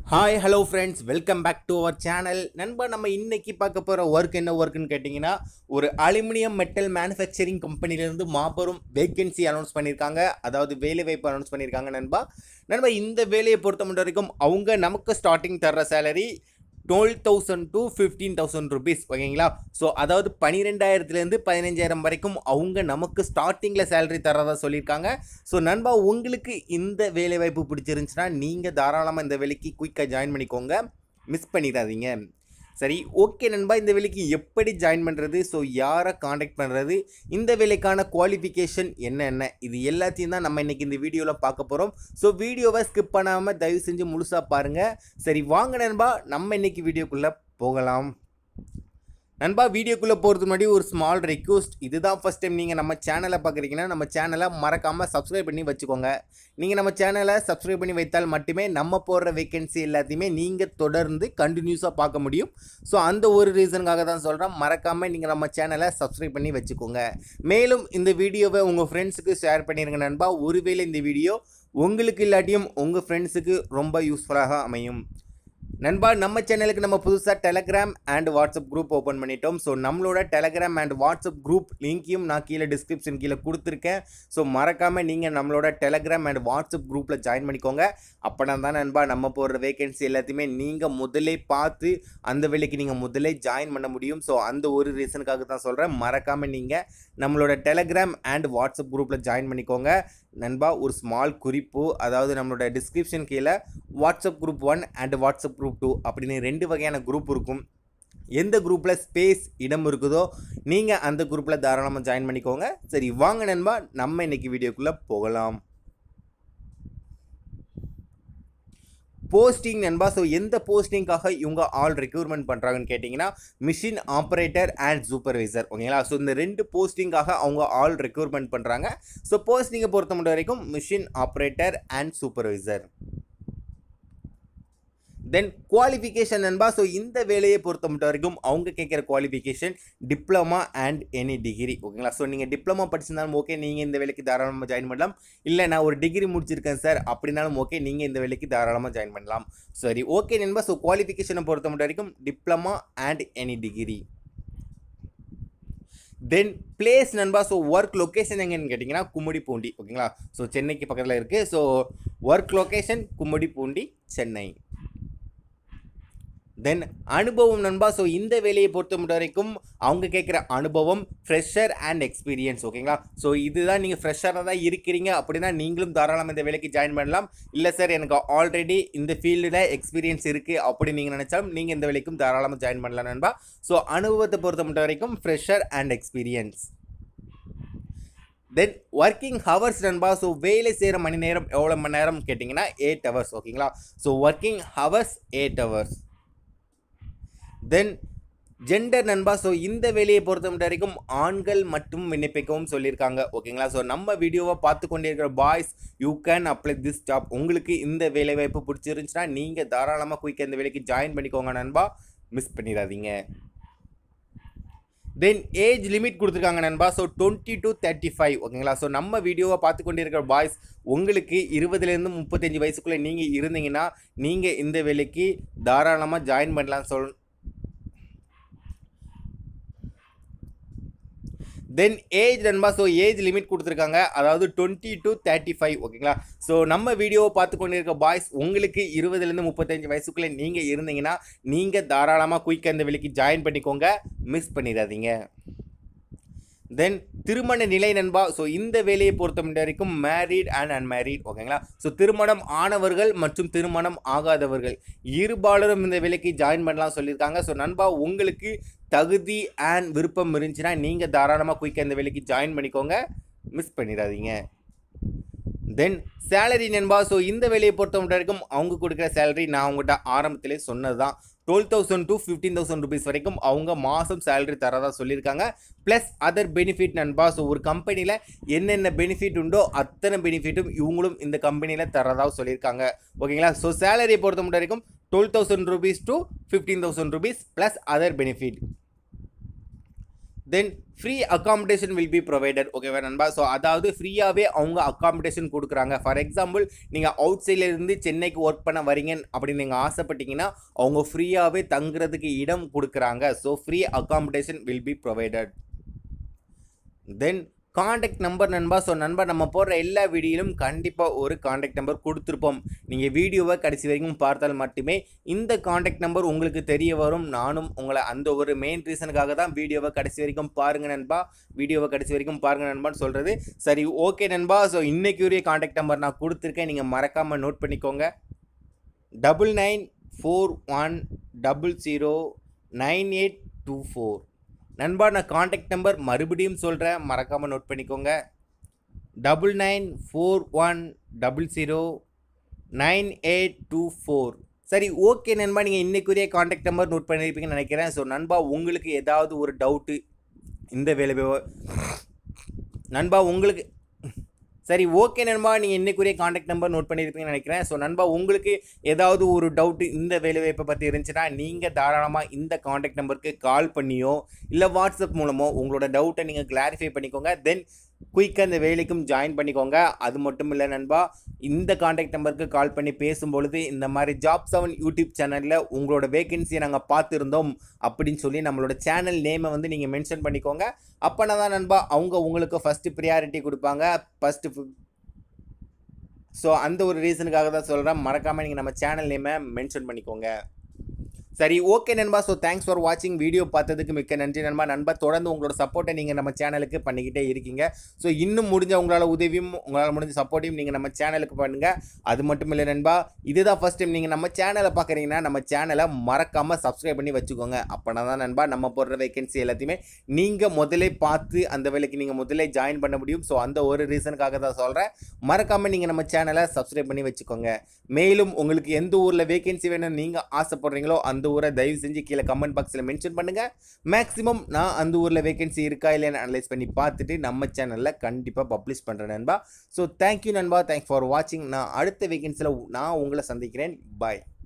hi hello friends welcome back to our channel நண்பா நம்ம இன்னைக்கு பார்க்க போகிற ஒர்க் என்ன ஒர்க்குன்னு கேட்டிங்கன்னா ஒரு அலுமினியம் மெட்டல் மேனுஃபேக்சரிங் கம்பெனிலேருந்து மாபெரும் வேகன்சி அனௌன்ஸ் பண்ணியிருக்காங்க அதாவது வேலை வாய்ப்பு அனௌன்ஸ் பண்ணியிருக்காங்க நண்பா நண்பா இந்த வேலையை பொறுத்த மட்டும் வரைக்கும் அவங்க நமக்கு ஸ்டார்டிங் தர்ற salary twelve thousand to fifteen thousand rupees ஓகேங்களா ஸோ அதாவது பன்னிரெண்டாயிரத்துலேருந்து பதினஞ்சாயிரம் வரைக்கும் அவங்க நமக்கு ஸ்டார்டிங்கில் சேலரி தரதா சொல்லியிருக்காங்க ஸோ நண்பா உங்களுக்கு இந்த வேலை வாய்ப்பு பிடிச்சிருந்துச்சுன்னா நீங்கள் தாராளமாக இந்த வேலைக்கு குயிக்காக ஜாயின் பண்ணிக்கோங்க மிஸ் பண்ணிடாதீங்க சரி ஓகே நண்பா இந்த வேலைக்கு எப்படி ஜாயின் பண்ணுறது ஸோ யாரை காண்டாக்ட் பண்ணுறது இந்த வேலைக்கான குவாலிஃபிகேஷன் என்னென்ன இது எல்லாத்தையும் தான் நம்ம இன்றைக்கி இந்த வீடியோவில் பார்க்க போகிறோம் ஸோ வீடியோவை ஸ்கிப் பண்ணாமல் தயவு செஞ்சு முழுசாக பாருங்கள் சரி வாங்க நண்பா நம்ம இன்னைக்கு வீடியோக்குள்ளே போகலாம் நண்பா வீடியோக்குள்ளே போகிறதுக்கு முன்னாடி ஒரு ஸ்மால் ரெக்வஸ்ட் இதுதான் ஃபஸ்ட் டைம் நீங்கள் நம்ம சேனலை பார்க்குறீங்கன்னா நம்ம சேனலை மறக்காமல் சப்ஸ்கிரைப் பண்ணி வச்சுக்கோங்க நீங்கள் நம்ம சேனலை சப்ஸ்கிரைப் பண்ணி வைத்தால் மட்டுமே நம்ம போடுற வேகன்சி எல்லாத்தையுமே நீங்கள் தொடர்ந்து கண்டினியூஸாக பார்க்க முடியும் ஸோ அந்த ஒரு ரீசனுக்காக தான் சொல்கிறேன் மறக்காமல் நீங்கள் நம்ம சேனலை சப்ஸ்கிரைப் பண்ணி வச்சுக்கோங்க மேலும் இந்த வீடியோவை உங்கள் ஃப்ரெண்ட்ஸுக்கு ஷேர் பண்ணிடுங்க நண்பா ஒருவேளை இந்த வீடியோ உங்களுக்கு இல்லாட்டியும் உங்கள் ஃப்ரெண்ட்ஸுக்கு ரொம்ப யூஸ்ஃபுல்லாக அமையும் நண்பா நம்ம சேனலுக்கு நம்ம புதுசாக Telegram and WhatsApp group open பண்ணிட்டோம் ஸோ நம்மளோட டெலகிராம் அண்ட் வாட்ஸ்அப் குரூப் லிங்க்கையும் நான் கீழே டிஸ்கிரிப்ஷன் கீழே கொடுத்துருக்கேன் ஸோ மறக்காமல் நீங்கள் நம்மளோட டெலகிராம் அண்ட் வாட்ஸ்அப் குரூப்பில் ஜாயின் பண்ணிக்கோங்க அப்போனா தான் நண்பா நம்ம போடுற வேகன்சி எல்லாத்தையுமே நீங்கள் முதலே பார்த்து அந்த வேலைக்கு நீங்கள் முதலே ஜாயின் பண்ண முடியும் ஸோ அந்த ஒரு ரீசனுக்காக தான் சொல்கிறேன் மறக்காமல் நீங்கள் நம்மளோட டெலகிராம் அண்ட் வாட்ஸ்அப் குரூப்பில் ஜாயின் பண்ணிக்கோங்க நண்பா ஒரு ஸ்மால் குறிப்பு அதாவது நம்மளோட டிஸ்கிரிப்ஷன் கீழே WhatsApp group one and WhatsApp group two அப்படின்னு ரெண்டு வகையான குரூப் இருக்கும் எந்த குரூப்பில் ஸ்பேஸ் இடம் இருக்குதோ நீங்கள் அந்த குரூப்பில் தாராளமாக ஜாயின் பண்ணிக்கோங்க சரி வாங்க நண்பா நம்ம இன்னைக்கு வீடியோக்குள்ளே போகலாம் போஸ்டிங் நண்பா ஸோ எந்த போஸ்டிங்காக இவங்க ஆல் ரெக்ரூட்மெண்ட் பண்ணுறாங்கன்னு கேட்டிங்கன்னா மிஷின் ஆப்ரேட்டர் அண்ட் சூப்பர்வைசர் ஓகேங்களா ஸோ இந்த ரெண்டு போஸ்டிங்காக அவங்க ஆல் ரெக்ரூட்மெண்ட் பண்ணுறாங்க ஸோ போஸ்டிங்கை பொறுத்த மட்டும் வரைக்கும் machine operator and supervisor then qualification நண்பா ஸோ இந்த வேலையை பொறுத்த மட்டும் வரைக்கும் அவங்க கேட்குற qualification diploma and any degree ஓகேங்களா ஸோ நீங்கள் டிப்ளமா படிச்சிருந்தாலும் ஓகே நீங்கள் இந்த வேலைக்கு தாராளமாக ஜாயின் பண்ணலாம் இல்லை நான் ஒரு டிகிரி முடிச்சிருக்கேன் சார் அப்படின்னாலும் ஓகே நீங்கள் இந்த வேலைக்கு தாராளமாக ஜாயின் பண்ணலாம் சரி ஓகே நண்பா ஸோ குவாலிஃபிகேஷனை பொறுத்த மட்டும் வரைக்கும் diploma and any degree then place நண்பா ஸோ ஒர்க் லொக்கேஷன் எங்கன்னு கேட்டிங்கன்னா கும்முடி பூண்டி ஓகேங்களா ஸோ சென்னைக்கு பக்கத்தில் இருக்குது so work location Gummidipoondi Chennai then அனுபவம் நண்பா ஸோ இந்த வேலையை பொறுத்த மட்டும் வரைக்கும் அவங்க கேட்குற அனுபவம் ஃப்ரெஷர் அண்ட் எக்ஸ்பீரியன்ஸ் ஓகேங்களா ஸோ இதுதான் நீங்கள் ஃப்ரெஷராக தான் இருக்கிறீங்க அப்படின்னா நீங்களும் தாராளமாக இந்த வேலைக்கு ஜாயின் பண்ணலாம் இல்லை சார் எனக்கு ஆல்ரெடி இந்த ஃபீல்டில் எக்ஸ்பீரியன்ஸ் இருக்குது அப்படி நீங்கள் நினச்சாலும் நீங்கள் இந்த வேலைக்கும் தாராளமாக ஜாயின் பண்ணலாம் நண்பா ஸோ அனுபவத்தை பொறுத்த மட்டும் வரைக்கும் fresher and experience then working hours நண்பா ஸோ வேலை செய்கிற மணி நேரம் எவ்வளோ மணி நேரம் கேட்டிங்கன்னா எயிட் ஹவர்ஸ் ஓகேங்களா so working hours eight hours then gender நண்பா ஸோ இந்த வேலையை பொறுத்த மட்டும் வரைக்கும் ஆண்கள் மட்டும் விண்ணப்பிக்கவும் சொல்லியிருக்காங்க ஓகேங்களா ஸோ நம்ம வீடியோவை பார்த்து கொண்டே இருக்கிற boys you can apply this job உங்களுக்கு இந்த வேலை வாய்ப்பு பிடிச்சிருந்துச்சுன்னா நீங்கள் தாராளமாக குயிக்காக இந்த வேலைக்கு ஜாயின் பண்ணிக்கோங்க நண்பா மிஸ் பண்ணிடாதீங்க தென் ஏஜ் லிமிட் கொடுத்துருக்காங்க நண்பா so twenty to thirty five ஓகேங்களா ஸோ நம்ம வீடியோவை பார்த்து கொண்டு இருக்கிற பாய்ஸ் உங்களுக்கு இருபதுலேருந்து முப்பத்தஞ்சு வயசுக்குள்ளே நீங்கள் இருந்தீங்கன்னா நீங்கள் இந்த வேலைக்கு தாராளமாக ஜாயின் பண்ணலாம் சொல் தென் ஏஜ் நண்பா ஸோ ஏஜ் லிமிட் கொடுத்துருக்காங்க அதாவது டுவெண்ட்டி டு தேர்ட்டி ஃபைவ் ஓகேங்களா ஸோ நம்ம வீடியோவை பார்த்து கொண்டு இருக்க பாய்ஸ் உங்களுக்கு இருபதுலேருந்து முப்பத்தஞ்சு வயசுக்குள்ளே நீங்கள் இருந்தீங்கன்னா நீங்கள் தாராளமாக குயிக்காக இந்த வேலைக்கு ஜாயின் பண்ணிக்கோங்க மிஸ் பண்ணிடாதீங்க தென் திருமண நிலை நண்பா ஸோ இந்த வேலையை பொறுத்த மட்டும் வரைக்கும் மேரீட் அண்ட் அன்மேரீட் ஓகேங்களா ஸோ திருமணம் ஆனவர்கள் மற்றும் திருமணம் ஆகாதவர்கள் இருபாலரும் இந்த வேலைக்கு ஜாயின் பண்ணலாம் சொல்லியிருக்காங்க ஸோ நண்பா உங்களுக்கு தகுதி அண்ட் விருப்பம் இருந்துச்சுன்னா நீங்கள் தாராளமாக குயிக்காக இந்த வேலைக்கு ஜாயின் பண்ணிக்கோங்க மிஸ் பண்ணிடாதீங்க தென் சேலரி நண்பா ஸோ இந்த வேலையை பொறுத்த மட்டும் வரைக்கும் அவங்க கொடுக்குற சேலரி நான் அவங்ககிட்ட ஆரம்பத்திலே சொன்னது தான் twelve thousand to fifteen thousand rupees வரைக்கும் அவங்க மாதம் சேலரி தரதா சொல்லியிருக்காங்க ப்ளஸ் அதர் பெனிஃபிட் நண்பா ஸோ ஒரு கம்பெனியில் என்னென்ன பெனிஃபிட் உண்டோ அத்தனை பெனிஃபிட்டும் இவங்களும் இந்த கம்பெனியில் தரதா சொல்லியிருக்காங்க ஓகேங்களா ஸோ சேலரியை பொறுத்த மட்டும் வரைக்கும் twelve thousand rupees to fifteen thousand rupees plus other benefit then free accommodation will be provided ஓகேவா நண்பா ஸோ அதாவது ஃப்ரீயாகவே அவங்க அக்காமடேஷன் கொடுக்குறாங்க ஃபார் எக்ஸாம்பிள் நீங்கள் அவுட் சைடில் இருந்து சென்னைக்கு ஒர்க் பண்ண வரீங்க அப்படின்னு நீங்கள் ஆசைப்பட்டீங்கன்னா அவங்க ஃப்ரீயாகவே தங்குறதுக்கு இடம் கொடுக்குறாங்க so free accommodation will be provided then contact number நண்பா ஸோ நண்பா நம்ம போடுற எல்லா வீடியோயிலும் கண்டிப்பாக ஒரு காண்டாக்ட் நம்பர் கொடுத்துருப்போம் நீங்கள் வீடியோவை கடைசி வரைக்கும் பார்த்தால் மட்டுமே இந்த காண்டாக்ட் நம்பர் உங்களுக்கு தெரிய வரும் நானும் உங்களை அந்த ஒரு மெயின் ரீசனுக்காக தான் வீடியோவை கடைசி வரைக்கும் பாருங்கள் நண்பா வீடியோவை கடைசி வரைக்கும் பாருங்கள் நண்பான்னு சொல்கிறது சரி ஓகே நண்பா ஸோ இன்னைக்கு உரிய காண்டாக்ட் நம்பர் நான் கொடுத்துருக்கேன் நீங்கள் மறக்காமல் நோட் பண்ணிக்கோங்க double nine four one double zero nine eight two four நண்பா நான் காண்டாக்ட் நம்பர் மறுபடியும் சொல்கிறேன் மறக்காமல் நோட் பண்ணிக்கோங்க double nine four one double zero nine eight two four சரி ஓகே நண்பா நீங்கள் இன்றைக்குரிய காண்டாக்ட் நம்பர் நோட் பண்ணியிருப்பீங்கன்னு நினைக்கிறேன் ஸோ நண்பா உங்களுக்கு ஏதாவது ஒரு டவுட்டு இந்த வேலை நண்பா உங்களுக்கு சரி ஓகே நண்பா நீங்கள் இன்னைக்குரிய காண்டாக்ட் நம்பர் நோட் பண்ணியிருப்பீங்கன்னு நினைக்கிறேன் ஸோ நண்பா உங்களுக்கு ஏதாவது ஒரு டவுட்டு இந்த வேலைவாய்ப்பை பற்றி இருந்துச்சுன்னா நீங்கள் தாராளமாக இந்த காண்டாக்ட் நம்பருக்கு கால் பண்ணியோ இல்லை வாட்ஸ்அப் மூலமோ உங்களோட டவுட்டை நீங்கள் கிளாரிஃபை பண்ணிக்கோங்க தென் குயிக்காக இந்த வேலைக்கும் ஜாயின் பண்ணிக்கோங்க அது மட்டும் இல்லை நண்பா இந்த காண்டாக்ட் நம்பருக்கு கால் பண்ணி பேசும்பொழுது இந்த மாதிரி ஜாப் செவன் யூடியூப் சேனலில் உங்களோட வேகன்சியை நாங்கள் பார்த்துருந்தோம் அப்படின்னு சொல்லி நம்மளோட சேனல் நேமை வந்து நீங்கள் மென்ஷன் பண்ணிக்கோங்க அப்போனா தான் நண்பா அவங்க உங்களுக்கு ஃபஸ்ட்டு ப்ரியாரிட்டி கொடுப்பாங்க ஃபஸ்ட்டு ஸோ அந்த ஒரு ரீசனுக்காக தான் சொல்கிறேன் மறக்காமல் நீங்கள் நம்ம சேனல் நேமை மென்ஷன் பண்ணிக்கோங்க சரி ஓகே நண்பா ஸோ தேங்க்ஸ் ஃபார் வாட்சிங் வீடியோ பார்த்ததுக்கு மிக்க நன்றி நண்பா நண்பா தொடர்ந்து உங்களோட சப்போர்ட்டை நீங்கள் நம்ம சேனலுக்கு பண்ணிக்கிட்டே இருக்கீங்க ஸோ இன்னும் முடிஞ்ச உங்களால் உதவியும் உங்களால் முடிஞ்ச சப்போர்ட்டையும் நீங்கள் நம்ம சேனலுக்கு பண்ணுங்கள் அது மட்டும் இல்லை நண்பா இதுதான் ஃபஸ்ட் டைம் நீங்கள் நம்ம சேனலை பார்க்குறீங்கன்னா நம்ம சேனலை மறக்காமல் சப்ஸ்கிரைப் பண்ணி வச்சுக்கோங்க அப்போனா தான் நண்பா நம்ம போடுற வேகன்சி எல்லாத்தையுமே நீங்கள் முதலே பார்த்து அந்த வேலைக்கு நீங்கள் முதலே ஜாயின் பண்ண முடியும் ஸோ அந்த ஒரு ரீசனுக்காக தான் சொல்கிறேன் மறக்காமல் நீங்கள் நம்ம சேனலை சப்ஸ்கிரைப் பண்ணி வச்சுக்கோங்க மேலும் உங்களுக்கு எந்த ஊரில் வேகன்சி வேணும்னு நீங்கள் ஆசைப்படுறீங்களோ அந்த ஊரை தயவு செஞ்சு கீழே கமெண்ட் பாக்ஸில் மென்ஷன் பண்ணுங்கள் மேக்ஸிமம் நான் அந்த ஊரில் வேகன்சி இருக்கா இல்லைன்னு அனலைஸ் பண்ணி பார்த்துட்டு நம்ம சேனலில் கண்டிப்பாக பப்ளிஷ் பண்ணுறேன் நண்பா ஸோ தேங்க்யூ நண்பா தேங்க்ஸ் ஃபார் வாட்சிங் நான் அடுத்த வேகன்சியில் நான் உங்களை சந்திக்கிறேன் பாய்